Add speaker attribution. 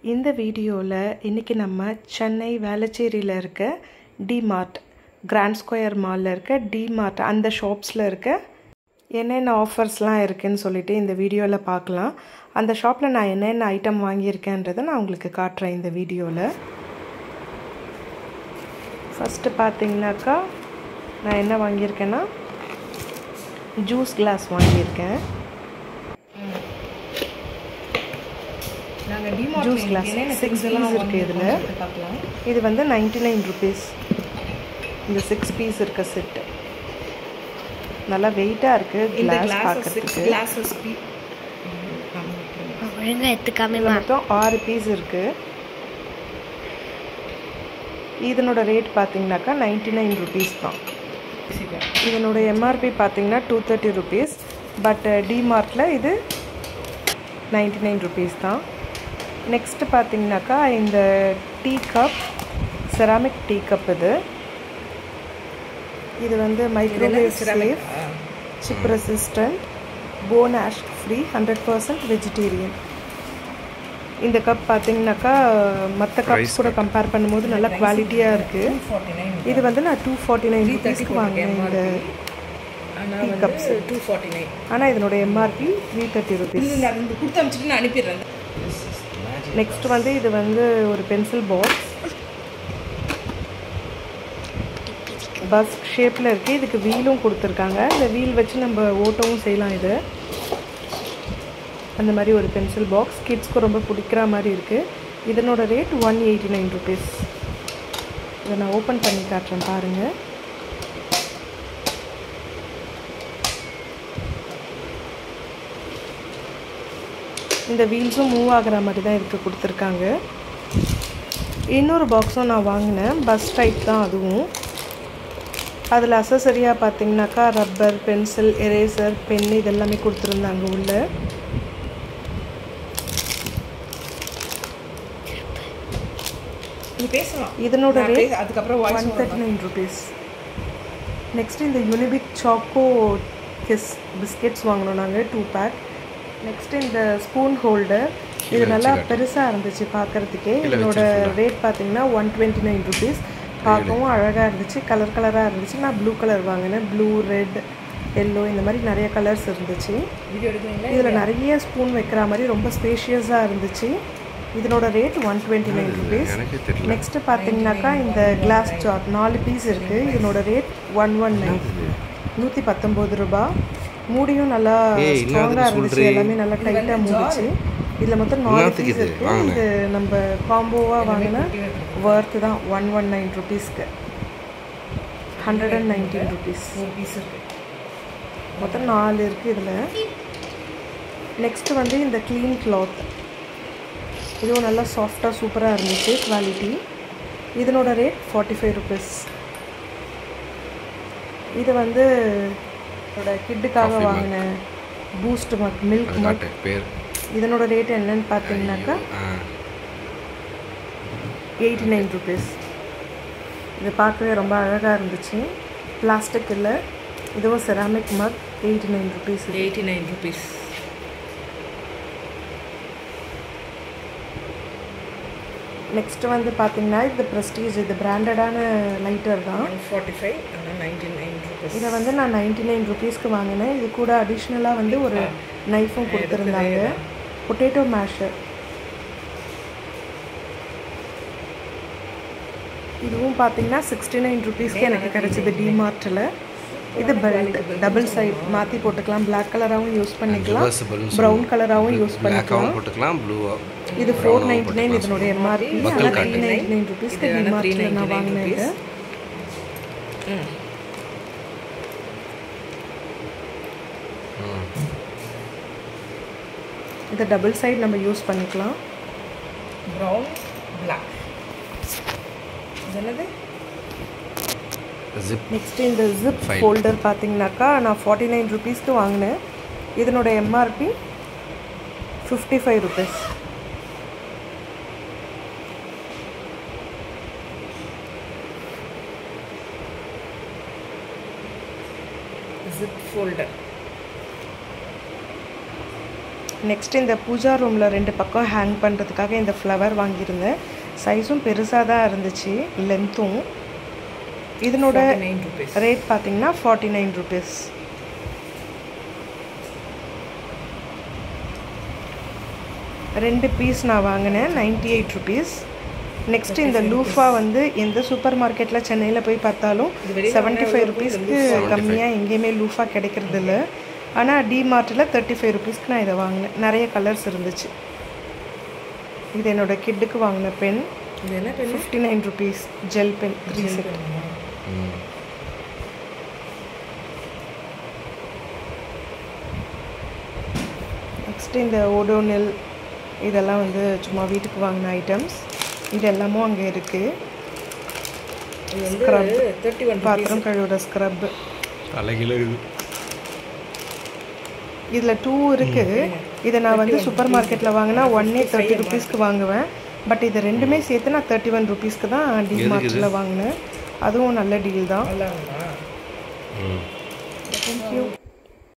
Speaker 1: இந்த வீடியோவில் இன்றைக்கி நம்ம சென்னை வேளச்சேரியில் இருக்க டிமார்ட் கிராண்ட் ஸ்கொயர் மாலில் இருக்க டிமார்ட் அந்த ஷாப்ஸில் இருக்க என்னென்ன ஆஃபர்ஸ்லாம் இருக்குதுன்னு சொல்லிட்டு இந்த வீடியோவில் பார்க்கலாம் அந்த ஷாப்பில் நான் என்னென்ன ஐட்டம் வாங்கியிருக்கேன்றதை நான் உங்களுக்கு காட்டுறேன் இந்த வீடியோவில் ஃபஸ்ட்டு பார்த்தீங்கன்னாக்கா நான் என்ன வாங்கியிருக்கேன்னா ஜூஸ் கிளாஸ் வாங்கியிருக்கேன் ஜூஸ் கிளாஸ் சிக்ஸ் பீஸ் இருக்குது இதில் இது வந்து நைன்டி நைன் ருபீஸ் இந்த சிக்ஸ் பீஸ் இருக்க செட்டு நல்லா வெயிட்டாக இருக்குது கிளாஸ் பார்க்குறதுக்கு
Speaker 2: ஒழுங்கா எடுத்துக்காம
Speaker 1: இதில் மொத்தம் ஆறு பீஸ் இருக்குது இதனோட ரேட் பார்த்தீங்கன்னாக்கா நைன்டி நைன் ருபீஸ் தான் இதனோட எம்ஆர்பி பார்த்தீங்கன்னா டூ தேர்ட்டி ருபீஸ் பட் டிமார்ட்டில் இது நைன்டி நைன் ருபீஸ் தான் நெக்ஸ்ட்டு பார்த்தீங்கன்னாக்கா இந்த tea cup ceramic tea cup இது இது வந்து microwave safe chip resistant bone ash free hundred percent vegetarian இந்த கப் பார்த்தீங்கன்னாக்கா மற்ற கப்ஸ் கூட கம்பேர் பண்ணும்போது நல்லா குவாலிட்டியாக இருக்குது இது வந்து நான் டூ ஃபார்ட்டி நைன் ருபீஸ்க்கு வாங்கினேன் இந்த tea cups
Speaker 3: two forty nine
Speaker 1: ஆனால் இதனோட எம்ஆர்பி த்ரீ தேர்ட்டி ருபீஸ்
Speaker 3: இல்லை நான் இந்த கொடுத்து அனுப்பிச்சிட்டு நான் அனுப்பிடுறேன்
Speaker 1: நெக்ஸ்ட் வந்து இது வந்து ஒரு பென்சில் பாக்ஸ் பஸ் ஷேப்பில் இருக்குது இதுக்கு வீலும் கொடுத்துருக்காங்க இந்த வீல் வச்சு நம்ம ஓட்டவும் செய்யலாம் இது அந்த மாதிரி ஒரு பென்சில் பாக்ஸ் கிட்ஸ்க்கு ரொம்ப பிடிக்கிற மாதிரி இருக்குது இதனோட rate one eighty nine rupees இதை நான் ஓப்பன் பண்ணி காட்டுறேன் பாருங்கள் இந்த வீல்ஸும் மூவ் ஆகிற மாதிரி தான் இருக்குது கொடுத்துருக்காங்க இன்னொரு பாக்ஸும் நான் வாங்கினேன் பஸ் டைப் தான் அதுவும் அதில் அசசரியாக பார்த்தீங்கன்னாக்கா ரப்பர் பென்சில் எரேசர் பென் இதெல்லாமே கொடுத்துருந்தாங்க உள்ள
Speaker 3: நீ பேசலாம்
Speaker 1: இதனோட
Speaker 3: நான்
Speaker 1: ரேட்
Speaker 3: பேச- அதுக்கப்புறம் வாய்ஸ்
Speaker 1: one thirty nine rupees next இந்த யூனிபிக் சாக்கோ கிஸ் பிஸ்கெட்ஸ் வாங்கினோம் நாங்கள் டூ பேக் நெக்ஸ்ட் இந்த ஸ்பூன் ஹோல்டர் இது நல்லா பெருசாக இருந்துச்சு பார்க்கறதுக்கே இதனோட ரேட் பார்த்தீங்கன்னா ஒன் டுவெண்ட்டி நைன் ருபீஸ் பார்க்கவும் அழகாக இருந்துச்சு கலர் கலராக இருந்துச்சு நான் ப்ளூ கலர் வாங்கினேன் ப்ளூ ரெட் எல்லோ இந்த மாதிரி நிறைய கலர்ஸ் இருந்துச்சு
Speaker 3: வீடியோ எடுக்கிறீங்களா
Speaker 1: இதில் நிறைய ஸ்பூன் வைக்கிற மாதிரி ரொம்ப ஸ்பேஷியஸாக இருந்துச்சு இதனோட rate one twenty nine rupees next பார்த்தீங்கன்னாக்கா இந்த கிளாஸ் ஜார் நாலு பீஸ் இருக்குது இதனோட ரேட் ஒன் ஒன் நைன் நூற்றி பத்தொம்போது ரூபா மூடியும் நல்லா ஸ்ட்ராங்காக இருந்துச்சு எல்லாமே நல்லா டைட்டாக மூடிச்சு இதில் மொத்தம் நாலு பீஸ் இருக்குது இது நம்ம காம்போவாக வாங்கினா ஒர்த்து தான் ஒன் ஒன் நைன் ருபீஸ்க்கு ஹண்ட்ரட் அண்ட் நைன்டீன் ருபீஸ்
Speaker 3: ஒரு பீஸ் இருக்கு
Speaker 1: மொத்தம் நாலு இருக்குது இதில் நெக்ஸ்ட்டு வந்து இந்த க்ளீன் கிளாத் இதுவும் நல்லா சாஃப்டாக சூப்பராக இருந்துச்சு குவாலிட்டி இதனோட ரேட் ஃபார்ட்டி ஃபைவ் ருபீஸ் இது வந்து என்னோட கிட்டுக்காக வாங்கின பூஸ்ட் மக் மில்க் மக்
Speaker 4: பேர்
Speaker 1: இதனோட ரேட் என்னன்னு பார்த்தீங்கன்னாக்கா எயிட்டி நைன் ருபீஸ் இது பார்க்கவே ரொம்ப அழகாக இருந்துச்சு பிளாஸ்டிக் இல்லை இதுவும் ceramic mug eighty nine rupees
Speaker 3: eighty nine rupees
Speaker 1: next வந்து பார்த்தீங்கன்னா இது ப்ரெஸ்டீஜ் இது பிராண்டடான லைட்டர் தான்
Speaker 3: ஒன் ஃபார்ட்டி ஃபைவ் ஆனால் நைன்டி நைன் ருபீஸ்
Speaker 1: இதை வந்து நான் நைன்டி நைன் ருபீஸ்க்கு வாங்கினேன் இது கூட அடிஷ்னலாக வந்து ஒரு நைஃபும் கொடுத்துருந்தாங்க பொட்டேட்டோ மேஷர் இதுவும் பார்த்தீங்கன்னா சிக்ஸ்டி நைன் ருபீஸ்க்கு எனக்கு கிடச்சிது டிமார்ட்டில் இது பெல்ட் டபுள் சைட் மாற்றி போட்டுக்கலாம் பிளாக் கலராகவும் யூஸ் பண்ணிக்கலாம் ப்ரௌன் கலராகவும் யூஸ் பண்ணிக்கலாம்
Speaker 4: பிளாக்காகவும் போட்டுக்கலாம் ப்ளூவா
Speaker 1: இது ஃபோர் நைன்டி நைன் இதனுடைய எம்ஆர்பி ஆனால் த்ரீ நைன்டி நைன் ருபீஸ்க்கு டிமார்ட்டில் நான் வாங்கினேன் இது
Speaker 3: ம்
Speaker 1: இதை டபுள் சைடு நம்ம யூஸ் பண்ணிக்கலாம்
Speaker 3: ப்ரௌன் பிளாக் இது என்னது
Speaker 4: ஜிப்
Speaker 1: நெக்ஸ்ட் இந்த ஜிப் ஃபோல்டர் பார்த்தீங்கன்னாக்கா நான் ஃபார்ட்டி நைன் ருபீஸ்க்கு வாங்கினேன் இதனோட MRP fifty five rupees
Speaker 3: zip folder
Speaker 1: next இந்த பூஜா ரூமில் ரெண்டு பக்கம் ஹேங் பண்ணுறதுக்காக இந்த ஃப்ளவர் வாங்கியிருந்தேன் சைஸும் பெருசாக தான் இருந்துச்சு லென்த்தும் இதனோட
Speaker 3: நைன் ருபீஸ்
Speaker 1: ரேட் பார்த்தீங்கன்னா ஃபார்ட்டி நைன் ருபீஸ் ரெண்டு பீஸ் நான் வாங்கினேன் நைன்டி எயிட் ருபீஸ் நெக்ஸ்ட் இந்த லூஃபா வந்து எந்த சூப்பர் மார்க்கெட்டில் சென்னையில் போய் பார்த்தாலும் செவன்ட்டி ஃபைவ் ருபீஸ்க்கு கம்மியாக எங்கேயுமே லூஃபா கிடைக்கிறது இல்லை ஆனால் டிமார்ட்டில் தேர்ட்டி ஃபைவ் ருபீஸ்க்கு நான் இதை வாங்கினேன் நிறைய கலர்ஸ் இருந்துச்சு இது என்னோட கிட்டுக்கு வாங்கின பென்
Speaker 3: இது என்ன pen
Speaker 1: fifty nine rupees gel pen three set next இந்த ஓடோனில் இதெல்லாம் வந்து சும்மா வீட்டுக்கு வாங்கின ஐட்டம்ஸ் இது எல்லாமும் அங்கே இருக்குது
Speaker 3: இது வந்து தேர்ட்டி ஒன்
Speaker 1: பாத்திரம் கழுவுற ஸ்க்ரப்
Speaker 4: தலைகீழ இருக்குது
Speaker 1: இதில் டூ இருக்குது இதை நான் வந்து சூப்பர் மார்க்கெட்டில் வாங்கினா ஒன்னே தேர்ட்டி ருபீஸ்க்கு வாங்குவேன் பட் இது ரெண்டுமே சேர்த்து நான் தேர்ட்டி ஒன் ருபீஸ்க்கு தான் டிமார்ட்டில் வாங்கினேன் அதுவும் நல்ல டீல் தான்
Speaker 3: நல்லா இருந்தா
Speaker 4: ம்
Speaker 1: தேங்க்யூ